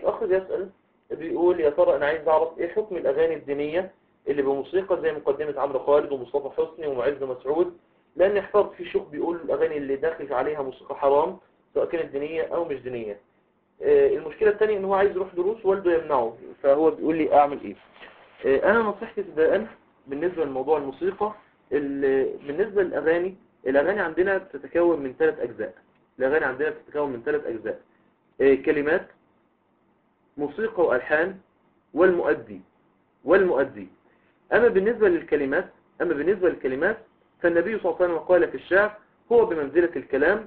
اخ يسأل بيقول يا ترى انا عايز اعرف ايه حكم الاغاني الدينية اللي بموسيقى زي مقدمة عمرو خالد ومصطفى حسني ومعز مسعود لان احترت في شيوخ بيقول الاغاني اللي داخل عليها موسيقى حرام سواء كانت دينية او مش دينية آه، المشكلة الثانية ان هو عايز يروح دروس والده يمنعه فهو بيقول لي اعمل ايه آه، انا نصيحتي ابتداء بالنسبة لموضوع الموسيقى ال- بالنسبة للاغاني الاغاني عندنا بتتكون من ثلاث اجزاء الاغاني عندنا بتتكون من ثلاث اجزاء آه، كلمات موسيقى والحان والمؤدي والمؤدي اما بالنسبة للكلمات اما بالنسبة للكلمات فالنبي صلى الله عليه وسلم قال في الشعر هو بمنزلة الكلام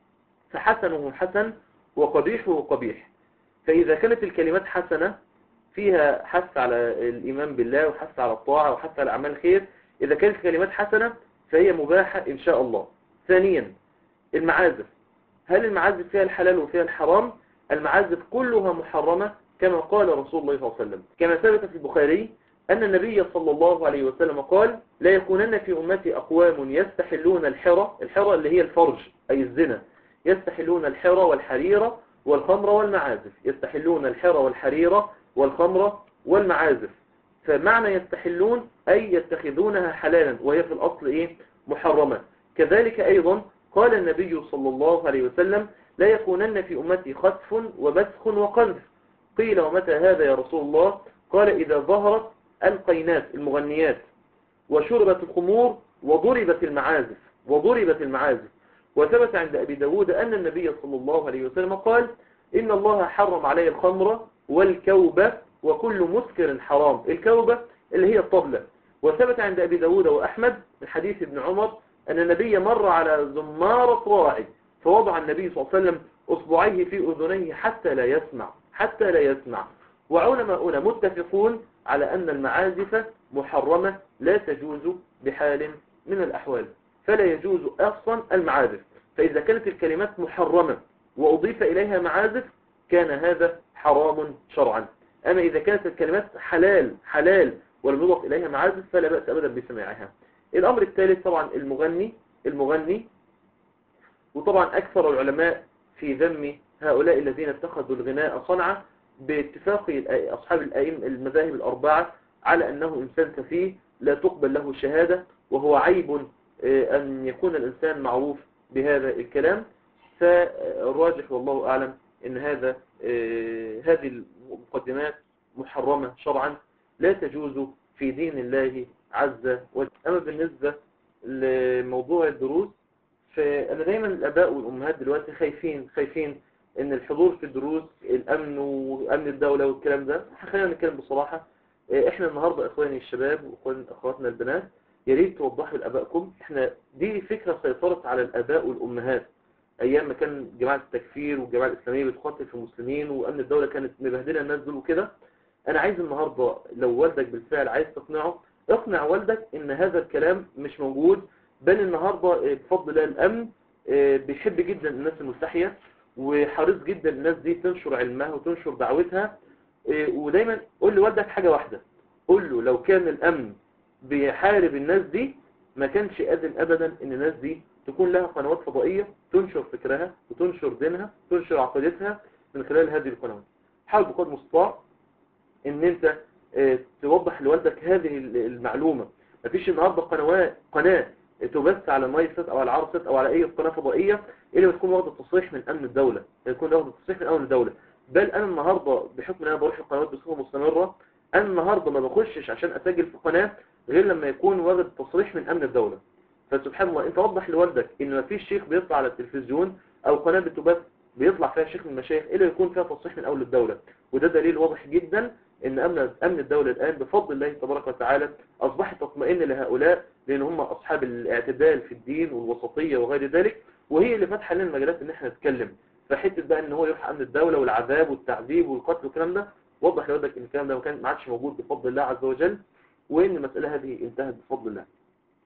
فحسنه حسن وقبيحه قبيح فإذا كانت الكلمات حسنة فيها حث على الإيمان بالله وحث على الطاعة وحث على أعمال الخير إذا كانت الكلمات حسنة فهي مباحة إن شاء الله ثانيا المعازف هل المعازف فيها الحلال وفيها الحرام المعازف كلها محرمة كما قال رسول الله صلى الله عليه وسلم كما ثبت في البخاري أن النبي صلى الله عليه وسلم قال لا يكونن في أمتي أقوام يستحلون الحرى الحرى اللي هي الفرج أي الزنا يستحلون الحرى والحريرة والخمر والمعازف يستحلون الحرى والحريرة والخمر والمعازف فمعنى يستحلون أي يتخذونها حلالا وهي في الأصل إيه محرمة كذلك أيضا قال النبي صلى الله عليه وسلم لا يكونن في أمتي خسف وبسخ وقذف قيل ومتى هذا يا رسول الله قال إذا ظهرت القينات المغنيات وشربت الخمور وضربت المعازف وضربت المعازف وثبت عند أبي داود أن النبي صلى الله عليه وسلم قال إن الله حرم علي الخمر والكوبة وكل مسكر حرام الكوبة اللي هي الطبلة وثبت عند أبي داود وأحمد من حديث ابن عمر أن النبي مر على زمارة راعي فوضع النبي صلى الله عليه وسلم أصبعيه في أذنيه حتى لا يسمع حتى لا يسمع وعلماؤنا متفقون على أن المعازف محرمة لا تجوز بحال من الأحوال فلا يجوز أصلا المعازف فإذا كانت الكلمات محرمة وأضيف إليها معازف كان هذا حرام شرعا أما إذا كانت الكلمات حلال حلال ولم يضف إليها معازف فلا بأس أبدا بسماعها الأمر الثالث طبعا المغني المغني وطبعا أكثر العلماء في ذم هؤلاء الذين اتخذوا الغناء صنعة باتفاق الأ- أصحاب الأئم المذاهب الأربعة على أنه إنسان سفيه لا تقبل له الشهادة وهو عيب آه، أن يكون الإنسان معروف بهذا الكلام فالراجح والله أعلم أن هذا آه، هذه المقدمات محرمة شرعا لا تجوز في دين الله عز وجل أما بالنسبة لموضوع الدروس فأنا دايما الآباء والأمهات دلوقتي خايفين خايفين ان الحضور في الدروس الامن وامن الدولة والكلام ده خلينا نتكلم بصراحة إيه، احنا النهاردة اخواني الشباب واخوان اخواتنا البنات يا ريت توضحوا لابائكم احنا دي فكرة سيطرت على الاباء والامهات ايام ما كان جماعة التكفير والجماعة الاسلامية بتقاتل في المسلمين وامن الدولة كانت مبهدلة الناس دول وكده انا عايز النهاردة لو والدك بالفعل عايز تقنعه اقنع والدك ان هذا الكلام مش موجود بل النهاردة إيه، بفضل الله الامن إيه، بيحب جدا الناس المستحية وحريص جدا الناس دي تنشر علمها وتنشر دعوتها إيه، ودايما قول لوالدك حاجة واحدة قول له لو كان الأمن بيحارب الناس دي ما كانش أذن أبدا إن الناس دي تكون لها قنوات فضائية تنشر فكرها وتنشر دينها تنشر عقيدتها من خلال هذه القنوات حاول بقدر المستطاع ان انت آه، توضح لوالدك هذه المعلومة مفيش النهاردة قنوات قناة تبث على مايست او على عرست او على اي قناة فضائية الا ما تكون واخدة تصريح من امن الدولة تكون واخدة تصريح من امن الدولة بل انا النهاردة بحكم ان انا بروح القنوات بصفة مستمرة انا النهاردة ما بخشش عشان اسجل في قناة غير لما يكون واخد تصريح من امن الدولة فسبحان الله انت وضح لوالدك ان ما فيش شيخ بيطلع على التلفزيون او قناة بتبث بيطلع فيها شيخ من المشايخ الا يكون فيها تصريح من اول الدولة وده دليل واضح جدا ان امن امن الدولة الان بفضل الله تبارك وتعالى اصبحت تطمئن لهؤلاء لان هم اصحاب الاعتدال في الدين والوسطية وغير ذلك وهي اللي فاتحه لنا المجالات ان احنا نتكلم فحته بقى ان هو يروح امن الدولة والعذاب والتعذيب والقتل والكلام ده وضح لوالدك ان الكلام ده ما كان ما عادش موجود بفضل الله عز وجل وان المسألة هذه انتهت بفضل الله